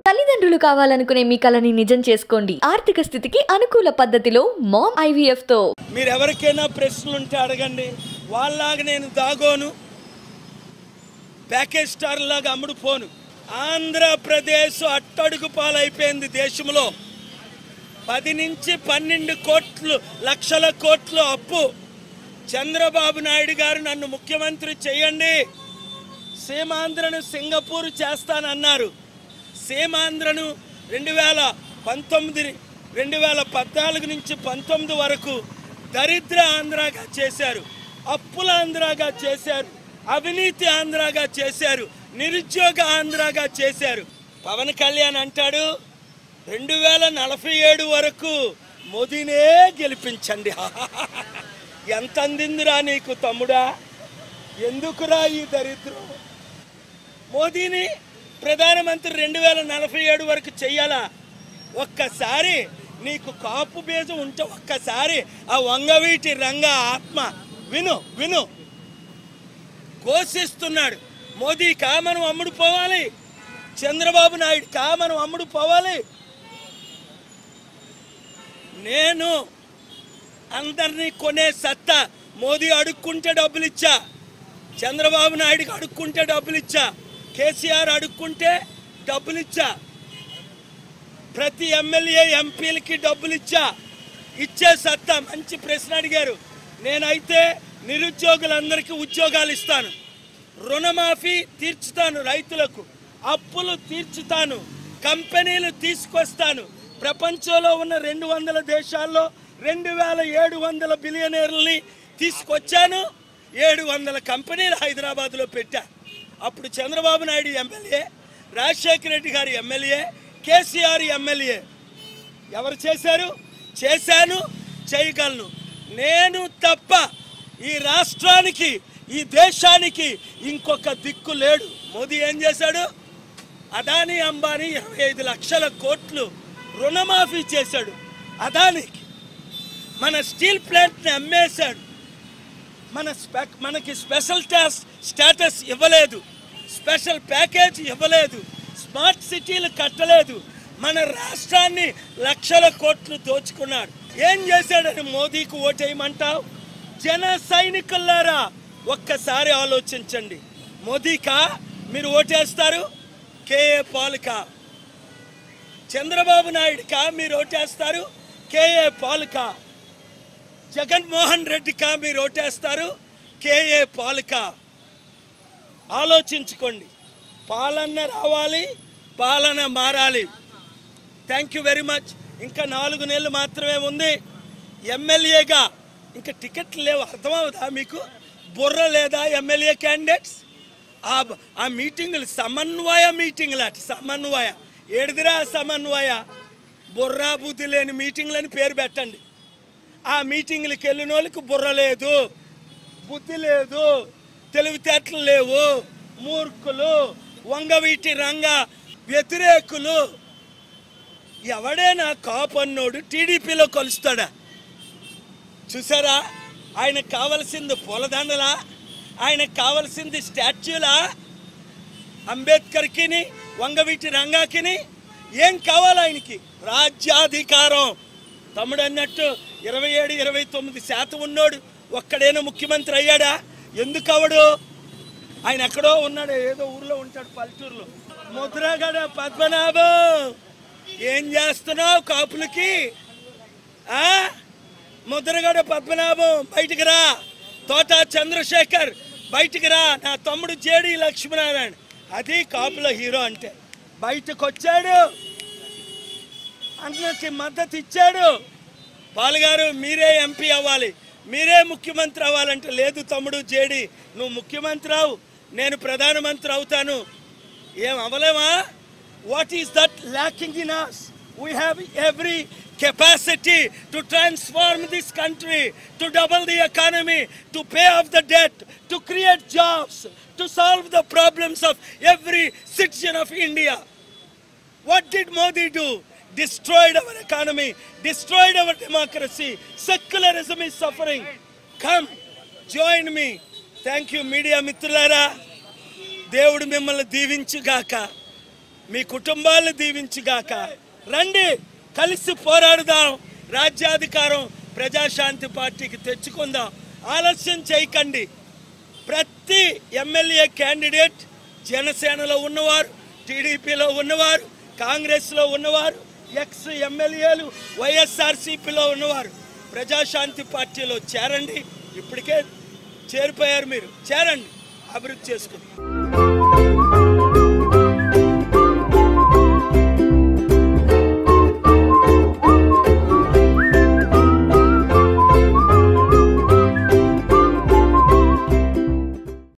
తల్లిదండ్రులు కావాలనుకునే మీ కలని నిజం చేసుకోండి ఆర్థిక స్థితికి అనుకూల పద్ధతిలో మామ్ ఐవీఎఫ్ తో మీరు ఎవరికైనా ప్రశ్నలు ఉంటే అడగండి వాళ్ళలాగా నేను దాగోను ప్యాకేజ్ స్టార్ లాగా అమ్ముడు పోను ఆంధ్రప్రదేశ్ అట్టడుగు పాలైపోయింది దేశంలో పది నుంచి పన్నెండు కోట్లు లక్షల కోట్లు అప్పు చంద్రబాబు నాయుడు గారు నన్ను ముఖ్యమంత్రి చేయండి సీమాంధ్రను సింగపూర్ చేస్తానన్నారు సీమాంధ్రను రెండు వేల పంతొమ్మిది రెండు వేల పద్నాలుగు నుంచి పంతొమ్మిది వరకు దరిద్ర ఆంధ్రాగా చేశారు అప్పుల ఆంధ్రాగా చేశారు అవినీతి ఆంధ్రాగా చేశారు నిరుద్యోగ ఆంధ్రాగా చేశారు పవన్ కళ్యాణ్ అంటాడు రెండు వేల నలభై ఏడు వరకు మోదీనే గెలిపించండి ఎంత అందిందిరా నీకు తమ్ముడా ఎందుకురా ఈ దరిద్రం మోదీని ప్రధానమంత్రి రెండు వేల నలభై ఏడు వరకు చెయ్యాలా ఒక్కసారి నీకు కాపు బీజం ఉంటే ఒక్కసారి ఆ వంగవీటి రంగ ఆత్మ విను విను ఘోషిస్తున్నాడు మోదీ కా మనం అమ్ముడు పోవాలి చంద్రబాబు నాయుడు కా మనం అమ్ముడు పోవాలి నేను అందరినీ కొనే సత్తా మోదీ అడుక్కుంటే డబ్బులు ఇచ్చా చంద్రబాబు నాయుడుకి అడుక్కుంటే డబ్బులు ఇచ్చా కేసీఆర్ అడుక్కుంటే డబ్బులు ఇచ్చా ప్రతి ఎమ్మెల్యే ఎంపీలకి డబ్బులు ఇచ్చా ఇచ్చే సత్తా మంచి ప్రశ్న అడిగారు నేనైతే నిరుద్యోగులందరికీ ఉద్యోగాలు ఇస్తాను రుణమాఫీ తీర్చుతాను రైతులకు అప్పులు తీర్చుతాను కంపెనీలు తీసుకొస్తాను ప్రపంచంలో ఉన్న రెండు వందల దేశాల్లో రెండు వేల ఏడు వందల బిలియనీర్లని తీసుకొచ్చాను ఏడు వందల కంపెనీలు హైదరాబాద్లో పెట్టా అప్పుడు చంద్రబాబు నాయుడు ఎమ్మెల్యే రాజశేఖర రెడ్డి గారి ఎమ్మెల్యే కేసీఆర్ ఎమ్మెల్యే ఎవరు చేశారు చేశాను చేయగలను నేను తప్ప ఈ రాష్ట్రానికి ఈ దేశానికి ఇంకొక దిక్కు లేడు మోదీ ఏం చేశాడు అదానీ అంబానీ ఇరవై ఐదు లక్షల కోట్లు రుణమాఫీ చేశాడు అదానికి మన స్టీల్ ప్లాంట్ని అమ్మేశాడు మన స్పె మనకి స్పెషల్ టాస్ స్టేటస్ ఇవ్వలేదు స్పెషల్ ప్యాకేజ్ ఇవ్వలేదు స్మార్ట్ సిటీలు కట్టలేదు మన రాష్ట్రాన్ని లక్షల కోట్లు దోచుకున్నాడు ఏం చేశాడని మోదీకి ఓటేయమంటావు జన సైనికులారా ఒక్కసారి ఆలోచించండి మోదీకా మీరు ఓటేస్తారు కేఏ పాలుకా చంద్రబాబు నాయుడుకా మీరు ఓటేస్తారు కేఏ పాలుకా జగన్మోహన్ రెడ్డికా మీరు ఓటేస్తారు కేఏ పాలక ఆలోచించుకోండి పాలన రావాలి పాలన మారాలి థ్యాంక్ యూ వెరీ మచ్ ఇంకా నాలుగు నెలలు మాత్రమే ఉంది ఎమ్మెల్యేగా ఇంకా టికెట్లు లేవు అర్థమవుదా మీకు బుర్ర లేదా ఎమ్మెల్యే క్యాండిడేట్స్ ఆ ఆ మీటింగులు సమన్వయ మీటింగులు అటు సమన్వయ ఏడిదిరా సమన్వయ బుర్రా బుద్ధి లేని మీటింగులని పేరు పెట్టండి ఆ మీటింగ్లకు వెళ్ళిన వాళ్ళకి బుర్ర లేదు బుద్ధి లేదు తెలివితేటలు లేవు మూర్ఖులు వంగవీటి రంగ వ్యతిరేకులు ఎవడైనా కాపన్నోడు టీడీపీలో కలుస్తాడా చూసారా ఆయనకు కావలసింది పూలదండలా ఆయనకు కావలసింది స్టాచ్యూలా అంబేద్కర్కిని వంగవీటి రంగాకిని ఏం కావాలి ఆయనకి రాజ్యాధికారం తమ్ముడు అన్నట్టు ఇరవై ఏడు ఇరవై తొమ్మిది శాతం ఉన్నోడు ఒక్కడైనా ముఖ్యమంత్రి అయ్యాడా ఎందుకు అవడు ఆయన ఎక్కడో ఉన్నాడు ఏదో ఊర్లో ఉంటాడు పల్లెటూరులో ముద్రగడ పద్మనాభం ఏం చేస్తున్నావు కాపులకి ఆ ముద్రగడ పద్మనాభం బయటికి రా తోట చంద్రశేఖర్ బయటికి రా నా తమ్ముడు జేడి లక్ష్మీనారాయణ అది కాపుల హీరో అంటే బయటకు వచ్చాడు అందరికి మద్దతు ఇచ్చాడు పాలుగారు మీరే ఎంపీ అవ్వాలి మీరే ముఖ్యమంత్రి అవ్వాలంటే లేదు తమ్ముడు జేడి నువ్వు ముఖ్యమంత్రి అవు నేను ప్రధానమంత్రి అవుతాను ఏం అవ్వలేమా what is that lacking in us we have every capacity to transform this country to double the economy to pay off the debt to create jobs to solve the problems of every citizen of India What did Modi do? Destroyed our economy, destroyed our democracy. Secularism is suffering. Come, join me. Thank you media మిత్రులారా దేవుడు మిమ్మల్ని దీవించుగాక మీ కుటుంబాలను దీవించుగాక రండి కలిసి పోరాడుదాం రాజ్యాధికారం ప్రజాశాంతి పార్టీకి తెచ్చుకుందాం ఆలస్యం చేయకండి ప్రతి ఎమ్మెల్యే క్యాండిడేట్ జనసేనలో ఉన్నవారు టీడీపీలో ఉన్నవారు కాంగ్రెస్లో ఉన్నవారు ఎక్స్ ఎమ్మెల్యేలు వైఎస్ఆర్సీపీలో ఉన్నవారు ప్రజాశాంతి పార్టీలో చేరండి ఇప్పటికే చేరిపోయారు మీరు చేరండి అభివృద్ధి చేసుకుందాం